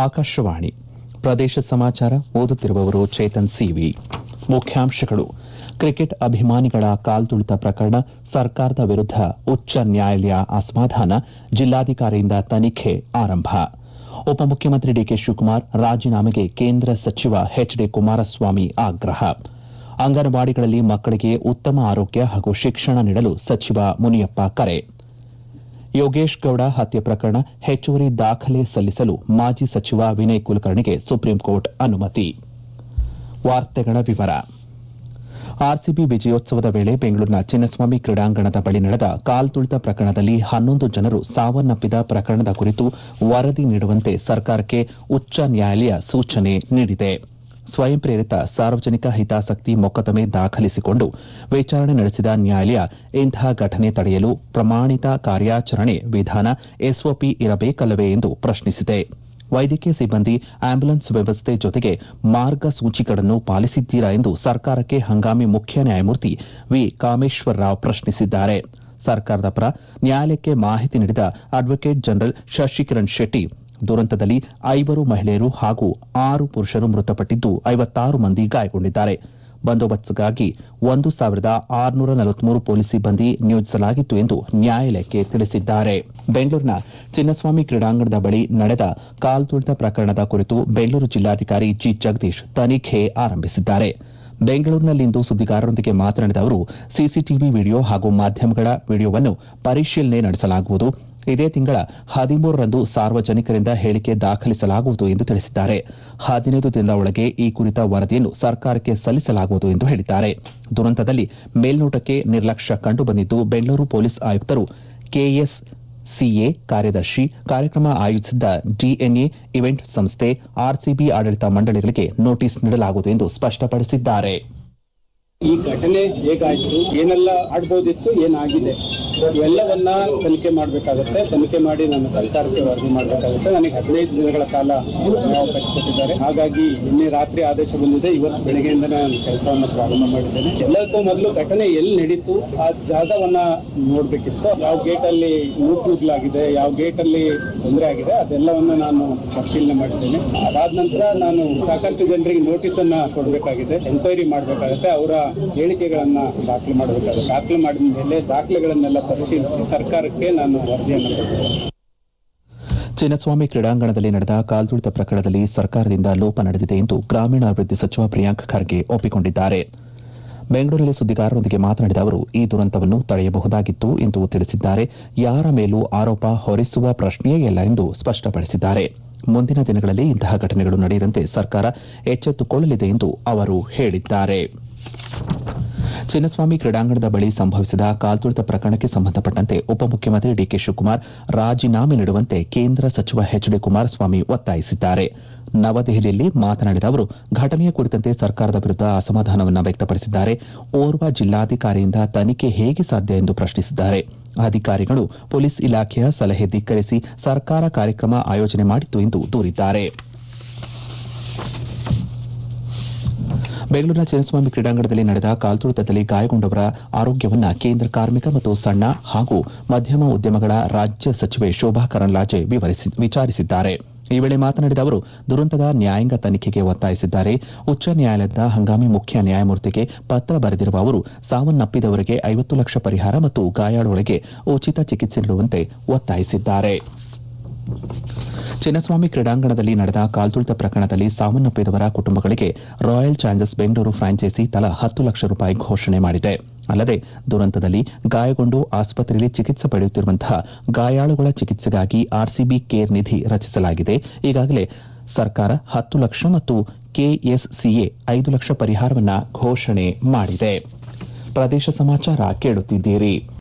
ಆಕಾಶವಾಣಿ ಪ್ರದೇಶ ಸಮಾಚಾರ ಓದುತ್ತಿರುವವರು ಚೇತನ್ ಸಿವಿ ಮುಖ್ಯಾಂಶಗಳು ಕ್ರಿಕೆಟ್ ಅಭಿಮಾನಿಗಳ ಕಾಲ್ತುಳಿತ ಪ್ರಕರಣ ಸರ್ಕಾರದ ವಿರುದ್ದ ಉಚ್ಚ ನ್ಯಾಯಾಲಯ ಅಸಮಾಧಾನ ಜಿಲ್ಲಾಧಿಕಾರಿಯಿಂದ ತನಿಖೆ ಆರಂಭ ಉಪಮುಖ್ಯಮಂತ್ರಿ ಡಿಕೆ ಶಿವಕುಮಾರ್ ರಾಜೀನಾಮೆಗೆ ಕೇಂದ್ರ ಸಚಿವ ಎಚ್ ಡಿ ಕುಮಾರಸ್ವಾಮಿ ಆಗ್ರಹ ಅಂಗನವಾಡಿಗಳಲ್ಲಿ ಮಕ್ಕಳಿಗೆ ಉತ್ತಮ ಆರೋಗ್ಯ ಹಾಗೂ ಶಿಕ್ಷಣ ನೀಡಲು ಸಚಿವ ಮುನಿಯಪ್ಪ ಕರೆ ಯೋಗೇಶ್ ಗೌಡ ಹತ್ಯೆ ಪ್ರಕರಣ ಹೆಚ್ಚುವರಿ ದಾಖಲೆ ಸಲ್ಲಿಸಲು ಮಾಜಿ ಸಚಿವ ವಿನಯ್ ಕುಲಕರ್ಣಿಗೆ ಸುಪ್ರೀಂಕೋರ್ಟ್ ಅನುಮತಿ ವಾರ್ತೆಗಳ ವಿವರ ಆರ್ಸಿಬಿ ವಿಜಯೋತ್ಸವದ ವೇಳೆ ಬೆಂಗಳೂರಿನ ಚಿನ್ನಸ್ವಾಮಿ ಕ್ರೀಡಾಂಗಣದ ಬಳಿ ನಡೆದ ಕಾಲ್ತುಳಿತ ಪ್ರಕರಣದಲ್ಲಿ ಹನ್ನೊಂದು ಜನರು ಸಾವನ್ನಪ್ಪಿದ ಪ್ರಕರಣದ ಕುರಿತು ವರದಿ ನೀಡುವಂತೆ ಸರ್ಕಾರಕ್ಕೆ ಉಚ್ಚ ನ್ಯಾಯಾಲಯ ಸೂಚನೆ ನೀಡಿದೆ ಸ್ವಯಂ ಪ್ರೇರಿತ ಸಾರ್ವಜನಿಕ ಹಿತಾಸಕ್ತಿ ಮೊಕದ್ದಮೆ ದಾಖಲಿಸಿಕೊಂಡು ವಿಚಾರಣೆ ನಡೆಸಿದ ನ್ಯಾಯಾಲಯ ಇಂತಹ ಘಟನೆ ತಡೆಯಲು ಪ್ರಮಾಣಿತ ಕಾರ್ಯಾಚರಣೆ ವಿಧಾನ ಎಸ್ಒಪಿ ಇರಬೇಕಲ್ಲವೇ ಎಂದು ಪ್ರಶ್ನಿಸಿದೆ ವೈದ್ಯಕೀಯ ಸಿಬ್ಬಂದಿ ಆಂಬ್ಯುಲೆನ್ಸ್ ವ್ಯವಸ್ಥೆ ಜೊತೆಗೆ ಮಾರ್ಗಸೂಚಿಗಳನ್ನು ಪಾಲಿಸಿದ್ದೀರಾ ಎಂದು ಸರ್ಕಾರಕ್ಕೆ ಹಂಗಾಮಿ ಮುಖ್ಯ ನ್ಯಾಯಮೂರ್ತಿ ವಿ ಕಾಮೇಶ್ವರರಾವ್ ಪ್ರಶ್ನಿಸಿದ್ದಾರೆ ಸರ್ಕಾರದ ಪರ ನ್ಯಾಯಾಲಯಕ್ಕೆ ಮಾಹಿತಿ ನೀಡಿದ ಅಡ್ವೊಕೇಟ್ ಜನರಲ್ ಶಶಿಕಿರಣ್ ಶೆಟ್ಟಿ ದುರಂತದಲ್ಲಿ ಐವರು ಮಹಿಳೆಯರು ಹಾಗೂ ಆರು ಪುರುಷರು ಮೃತಪಟ್ಟಿದ್ದು ಐವತ್ತಾರು ಮಂದಿ ಗಾಯಗೊಂಡಿದ್ದಾರೆ ಬಂದೋಬಸ್ತ್ಗಾಗಿ ಒಂದು ಸಾವಿರದ ಆರುನೂರ ನಲವತ್ಮೂರು ಪೊಲೀಸ್ ಸಿಬ್ಬಂದಿ ನಿಯೋಜಿಸಲಾಗಿತ್ತು ಎಂದು ನ್ಯಾಯಾಲಯಕ್ಕೆ ತಿಳಿಸಿದ್ದಾರೆ ಬೆಂಗಳೂರಿನ ಚಿನ್ನಸ್ವಾಮಿ ಕ್ರೀಡಾಂಗಣದ ಬಳಿ ನಡೆದ ಕಾಲ್ತುಳಿತ ಪ್ರಕರಣದ ಕುರಿತು ಬೆಂಗಳೂರು ಜಿಲ್ಲಾಧಿಕಾರಿ ಜಿ ಜಗದೀಶ್ ತನಿಖೆ ಆರಂಭಿಸಿದ್ದಾರೆ ಬೆಂಗಳೂರಿನಲ್ಲಿಂದು ಸುದ್ದಿಗಾರರೊಂದಿಗೆ ಮಾತನಾಡಿದ ಅವರು ಸಿಸಿಟಿವಿ ವಿಡಿಯೋ ಹಾಗೂ ಮಾಧ್ಯಮಗಳ ವಿಡಿಯೋವನ್ನು ಪರಿಶೀಲನೆ ನಡೆಸಲಾಗುವುದು ಇದೇ ತಿಂಗಳ ಹದಿಮೂರರಂದು ಸಾರ್ವಜನಿಕರಿಂದ ಹೇಳಿಕೆ ದಾಖಲಿಸಲಾಗುವುದು ಎಂದು ತಿಳಿಸಿದ್ದಾರೆ ಹದಿನೈದು ದಿನದ ಒಳಗೆ ಈ ಕುರಿತ ವರದಿಯನ್ನು ಸರ್ಕಾರಕ್ಕೆ ಸಲ್ಲಿಸಲಾಗುವುದು ಎಂದು ಹೇಳಿದ್ದಾರೆ ದುರಂತದಲ್ಲಿ ಮೇಲ್ನೋಟಕ್ಕೆ ನಿರ್ಲಕ್ಷ್ಯ ಕಂಡುಬಂದಿದ್ದು ಬೆಂಗಳೂರು ಪೊಲೀಸ್ ಆಯುಕ್ತರು ಕೆಎಸ್ ಸಿಎ ಕಾರ್ಯದರ್ಶಿ ಕಾರ್ಯಕ್ರಮ ಆಯೋಜಿಸಿದ್ದ ಡಿಎನ್ಎ ಇವೆಂಟ್ ಸಂಸ್ಥೆ ಆರ್ಸಿಬಿ ಆಡಳಿತ ಮಂಡಳಿಗಳಿಗೆ ನೋಟಿಸ್ ನೀಡಲಾಗುವುದು ಎಂದು ಸ್ಪಷ್ಟಪಡಿಸಿದ್ದಾರೆ ಈ ಘಟನೆ ಹೇಗಾಯ್ತು ಏನೆಲ್ಲ ಆಡ್ಬೋದಿತ್ತು ಏನಾಗಿದೆ ಇವೆಲ್ಲವನ್ನ ತನಿಖೆ ಮಾಡಬೇಕಾಗುತ್ತೆ ತನಿಖೆ ಮಾಡಿ ನನ್ನ ಸರ್ಕಾರಕ್ಕೆ ವರದಿ ಮಾಡಬೇಕಾಗುತ್ತೆ ನನಗೆ ಹದಿನೈದು ದಿನಗಳ ಕಾಲ ಅವಕಾಶ ಕೊಟ್ಟಿದ್ದಾರೆ ಹಾಗಾಗಿ ನಿನ್ನೆ ರಾತ್ರಿ ಆದೇಶ ಬಂದಿದೆ ಇವತ್ತು ಬೆಳಗ್ಗೆಯಿಂದ ನಾನು ಕೆಲಸವನ್ನ ಪ್ರಾರಂಭ ಮಾಡಿದ್ದೇನೆ ಎಲ್ಲದಕ್ಕೂ ಮೊದಲು ಘಟನೆ ಎಲ್ಲಿ ನಡೀತು ಆ ಜಾಗವನ್ನ ನೋಡ್ಬೇಕಿತ್ತು ಯಾವ ಗೇಟ್ ಅಲ್ಲಿ ನೂಕುನುಗ್ಲಾಗಿದೆ ಯಾವ ಗೇಟ್ ಅಲ್ಲಿ ತೊಂದರೆ ಆಗಿದೆ ಅದೆಲ್ಲವನ್ನ ನಾನು ಪರಿಶೀಲನೆ ಮಾಡಿದ್ದೇನೆ ಅದಾದ ನಂತರ ನಾನು ಸಾಕಷ್ಟು ಜನರಿಗೆ ನೋಟಿಸ್ ಅನ್ನ ಕೊಡಬೇಕಾಗಿದೆ ಎಂಕ್ವೈರಿ ಮಾಡಬೇಕಾಗುತ್ತೆ ಅವರ ಹೇಳಿಕೆಗಳನ್ನ ದಾಖಲೆ ಮಾಡಬೇಕಾಗುತ್ತೆ ದಾಖಲೆ ಮಾಡಿದ ಮೇಲೆ ದಾಖಲೆಗಳನ್ನೆಲ್ಲ ಪರಿಶೀಲಿಸಿ ಸರ್ಕಾರಕ್ಕೆ ನಾನು ವರದಿಯನ್ನು ಕೊಡ್ತೇನೆ ಚಿನ್ನಸ್ವಾಮಿ ಕ್ರೀಡಾಂಗಣದಲ್ಲಿ ನಡೆದ ಕಾಲ್ತುಳಿತ ಪ್ರಕರಣದಲ್ಲಿ ಸರ್ಕಾರದಿಂದ ಲೋಪ ನಡೆದಿದೆ ಎಂದು ಗ್ರಾಮೀಣಾಭಿವೃದ್ಧಿ ಸಚಿವ ಪ್ರಿಯಾಂಕ್ ಖರ್ಗೆ ಒಪ್ಪಿಕೊಂಡಿದ್ದಾರೆ ಬೆಂಗಳೂರಿನಲ್ಲಿ ಸುದ್ದಿಗಾರರೊಂದಿಗೆ ಮಾತನಾಡಿದ ಅವರು ಈ ದುರಂತವನ್ನು ತಡೆಯಬಹುದಾಗಿತ್ತು ಎಂದು ತಿಳಿಸಿದ್ದಾರೆ ಯಾರ ಮೇಲೂ ಆರೋಪ ಹೊರಿಸುವ ಪ್ರಶ್ನೆಯೇ ಇಲ್ಲ ಎಂದು ಸ್ಪಷ್ಟಪಡಿಸಿದ್ದಾರೆ ಮುಂದಿನ ದಿನಗಳಲ್ಲಿ ಇಂತಹ ಘಟನೆಗಳು ನಡೆಯದಂತೆ ಸರ್ಕಾರ ಎಚ್ಚೆತ್ತುಕೊಳ್ಳಲಿದೆ ಎಂದು ಅವರು ಹೇಳಿದ್ದಾರೆ ಚಿನ್ನಸ್ವಾಮಿ ಕ್ರೀಡಾಂಗಣದ ಬಳಿ ಸಂಭವಿಸಿದ ಕಾಲ್ತುಳಿತ ಪ್ರಕರಣಕ್ಕೆ ಸಂಬಂಧಪಟ್ಟಂತೆ ಉಪಮುಖ್ಯಮಂತ್ರಿ ಡಿಕೆ ಶಿವಕುಮಾರ್ ರಾಜೀನಾಮೆ ನೀಡುವಂತೆ ಕೇಂದ್ರ ಸಚಿವ ಎಚ್ ಡಿ ಕುಮಾರಸ್ವಾಮಿ ಒತ್ತಾಯಿಸಿದ್ದಾರೆ ನವದೆಹಲಿಯಲ್ಲಿ ಮಾತನಾಡಿದ ಅವರು ಘಟನೆಯ ಕುರಿತಂತೆ ಸರ್ಕಾರದ ವಿರುದ್ದ ಅಸಮಾಧಾನವನ್ನು ವ್ಯಕ್ತಪಡಿಸಿದ್ದಾರೆ ಓರ್ವ ಜಿಲ್ಲಾಧಿಕಾರಿಯಿಂದ ತನಿಖೆ ಹೇಗೆ ಸಾಧ್ಯ ಎಂದು ಪ್ರಶ್ನಿಸಿದ್ದಾರೆ ಅಧಿಕಾರಿಗಳು ಪೊಲೀಸ್ ಇಲಾಖೆಯ ಸಲಹೆ ಧಿಕ್ಕರಿಸಿ ಸರ್ಕಾರ ಕಾರ್ಯಕ್ರಮ ಆಯೋಜನೆ ಮಾಡಿತ್ತು ಎಂದು ದೂರಿದ್ದಾರೆ ಬೆಂಗಳೂರಿನ ಚಿನ್ನಸ್ವಾಮಿ ಕ್ರೀಡಾಂಗಣದಲ್ಲಿ ನಡೆದ ಕಾಲ್ತುಳಿತದಲ್ಲಿ ಗಾಯಗೊಂಡವರ ಆರೋಗ್ಯವನ್ನ ಕೇಂದ್ರ ಕಾರ್ಮಿಕ ಮತ್ತು ಸಣ್ಣ ಹಾಗೂ ಮಧ್ಯಮ ಉದ್ಯಮಗಳ ರಾಜ್ಯ ಸಚಿವೆ ಶೋಭಾ ಕರಂದ್ಲಾಜೆ ವಿಚಾರಿಸಿದ್ದಾರೆ ಈ ವೇಳೆ ಮಾತನಾಡಿದ ಅವರು ದುರಂತದ ನ್ಯಾಯಾಂಗ ತನಿಖೆಗೆ ಒತ್ತಾಯಿಸಿದ್ದಾರೆ ಉಚ್ಚ ನ್ಯಾಯಾಲಯದ ಹಂಗಾಮಿ ಮುಖ್ಯ ನ್ಯಾಯಮೂರ್ತಿಗೆ ಪತ್ರ ಬರೆದಿರುವ ಅವರು ಸಾವನ್ನಪ್ಪಿದವರಿಗೆ ಐವತ್ತು ಲಕ್ಷ ಪರಿಹಾರ ಮತ್ತು ಗಾಯಾಳುಗಳಿಗೆ ಉಚಿತ ಚಿಕಿತ್ಸೆ ನೀಡುವಂತೆ ಒತ್ತಾಯಿಸಿದ್ದಾರೆ ಚಿನ್ನಸ್ವಾಮಿ ಕ್ರೀಡಾಂಗಣದಲ್ಲಿ ನಡೆದ ಕಾಲ್ತುಳಿತ ಪ್ರಕರಣದಲ್ಲಿ ಸಾವನ್ನಪ್ಪಿದವರ ಕುಟುಂಬಗಳಿಗೆ ರಾಯಲ್ ಚಾಲೆಂಜರ್ಸ್ ಬೆಂಗಳೂರು ಫ್ರಾಂಚೈಸಿ ತಲಾ ಹತ್ತು ಲಕ್ಷ ರೂಪಾಯಿ ಘೋಷಣೆ ಮಾಡಿದೆ ಅಲ್ಲದೆ ದುರಂತದಲ್ಲಿ ಗಾಯಗೊಂಡು ಆಸ್ಪತ್ರೆಯಲ್ಲಿ ಚಿಕಿತ್ಸೆ ಪಡೆಯುತ್ತಿರುವಂತಹ ಗಾಯಾಳುಗಳ ಚಿಕಿತ್ಸೆಗಾಗಿ ಆರ್ಸಿಬಿ ಕೇರ್ ನಿಧಿ ರಚಿಸಲಾಗಿದೆ ಈಗಾಗಲೇ ಸರ್ಕಾರ ಹತ್ತು ಲಕ್ಷ ಮತ್ತು ಕೆಎಸ್ಸಿಎ ಐದು ಲಕ್ಷ ಪರಿಹಾರವನ್ನ ಘೋಷಣೆ ಮಾಡಿದೆ ಪ್ರದೇಶ ಸಮಾಚಾರ ಕೇಳುತ್ತಿದ್ದೀರಿ